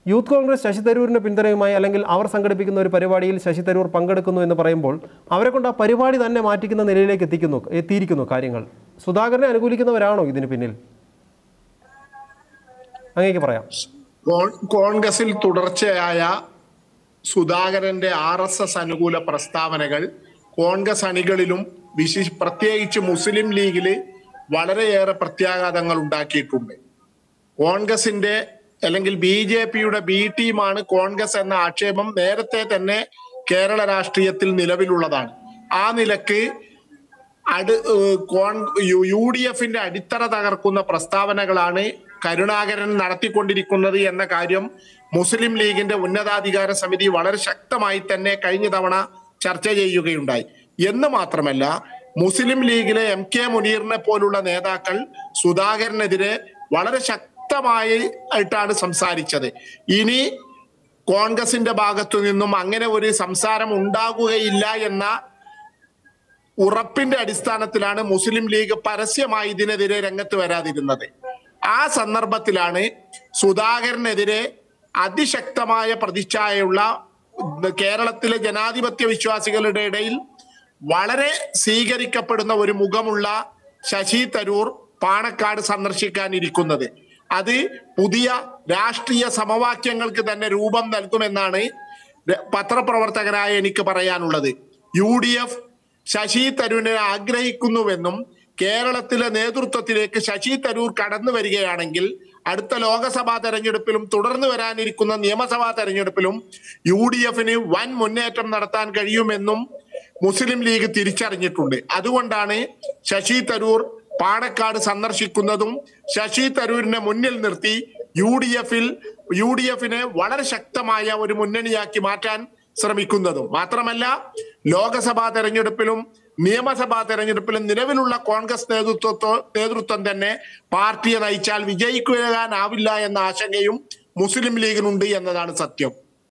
youth Congress Sasi തരൂരിന്റെ പിന്തുണയുമായി അല്ലെങ്കിൽ അവർ സംഘടിപ്പിക്കുന്ന ഒരു പരിപാടിയിൽ ശശി തരൂർ പങ്കെടുക്കുന്നു എന്ന് പറയുമ്പോൾ അവരെ കൊണ്ട് ആ പരിപാടി തന്നെ മാറ്റിക്കുന്ന നിലയിലേക്ക് എത്തിക്കുന്നു എത്തിയിരിക്കുന്നു കാര്യങ്ങൾ സുധാകരനെ അനുകൂലിക്കുന്നവരാണോ ഇതിന് പിന്നിൽ അങ്ങേക്ക് പറയാം കോൺ- കോൺഗ്രസിൽ തുടർച്ചയായ സുധാകരന്റെ ആർ എസ് എസ് അനുകൂല പ്രസ്താവനകൾ കോൺഗ്രസ് അണികളിലും വിശേഷ പ്രത്യേകിച്ച് മുസ്ലിം ലീഗില് വളരെയേറെ പ്രത്യാഘാതങ്ങൾ ഉണ്ടാക്കിയിട്ടുണ്ട് കോൺഗ്രസിന്റെ അല്ലെങ്കിൽ ബി ജെ പിയുടെ ബി ടീമാണ് കോൺഗ്രസ് എന്ന ആക്ഷേപം നേരത്തെ തന്നെ കേരള രാഷ്ട്രീയത്തിൽ നിലവിലുള്ളതാണ് ആ നിലക്ക് അട് ഏഹ് കോൺ യു- യു ഡി എഫിന്റെ അടിത്തറ തകർക്കുന്ന പ്രസ്താവനകളാണ് കരുണാകരൻ നടത്തിക്കൊണ്ടിരിക്കുന്നത് എന്ന കാര്യം മുസ്ലിം ലീഗിന്റെ ഉന്നതാധികാര സമിതി വളരെ ശക്തമായി തന്നെ കഴിഞ്ഞ തവണ ചർച്ച ചെയ്യുകയുണ്ടായി എന്ന് മാത്രമല്ല മുസ്ലിം ലീഗിലെ എം കെ മുനീറിനെ പോലുള്ള നേതാക്കൾ സുധാകരനെതിരെ വളരെ ശക്തമായി ആയിട്ടാണ് സംസാരിച്ചത് ഇനി കോൺഗ്രസിന്റെ ഭാഗത്തു നിന്നും അങ്ങനെ ഒരു സംസാരം ഉണ്ടാകുകയില്ല എന്ന ഉറപ്പിന്റെ അടിസ്ഥാനത്തിലാണ് മുസ്ലിം ലീഗ് പരസ്യമായി ഇതിനെതിരെ രംഗത്ത് വരാതിരുന്നത് ആ സന്ദർഭത്തിലാണ് സുധാകരനെതിരെ അതിശക്തമായ പ്രതിച്ഛായയുള്ള കേരളത്തിലെ ജനാധിപത്യ വിശ്വാസികളുടെ ഇടയിൽ വളരെ സ്വീകരിക്കപ്പെടുന്ന ഒരു മുഖമുള്ള ശശി തരൂർ പാണക്കാട് സന്ദർശിക്കാനിരിക്കുന്നത് അത് പുതിയ രാഷ്ട്രീയ സമവാക്യങ്ങൾക്ക് തന്നെ രൂപം നൽകുമെന്നാണ് ര- പത്രപ്രവർത്തകനായ എനിക്ക് പറയാനുള്ളത് യു ഡി എഫ് ശശി തരൂരിനെ ആഗ്രഹിക്കുന്നുവെന്നും കേരളത്തിലെ നേതൃത്വത്തിലേക്ക് ശശി തരൂർ കടന്നു വരികയാണെങ്കിൽ അടുത്ത ലോക്സഭാ തെരഞ്ഞെടുപ്പിലും തുടർന്ന് വരാനിരിക്കുന്ന നിയമസഭാ തെരഞ്ഞെടുപ്പിലും യു ഡി എഫിന് വൻ മുന്നേറ്റം നടത്താൻ കഴിയുമെന്നും മുസ്ലിം ലീഗ് തിരിച്ചറിഞ്ഞിട്ടുണ്ട് അതുകൊണ്ടാണ് ശശി തരൂർ പാണക്കാട് സന്ദർശിക്കുന്നതും ശശി തരൂരിനെ മുന്നിൽ നിർത്തി യു ഡി എഫിൽ യു ഡി എഫിനെ വളരെ ശക്തമായ ഒരു മുന്നണിയാക്കി മാറ്റാൻ ശ്രമിക്കുന്നതും മാത്രമല്ല ലോക്സഭാ തെരഞ്ഞെടുപ്പിലും നിയമസഭാ തെരഞ്ഞെടുപ്പിലും നിലവിലുള്ള കോൺഗ്രസ് നേതൃത്വത്തോ നേതൃത്വം തന്നെ പാർട്ടിയെ നയിച്ചാൽ വിജയിക്കുവാനാവില്ല എന്ന ആശങ്കയും മുസ്ലിം ലീഗിനുണ്ട് എന്നതാണ് സത്യം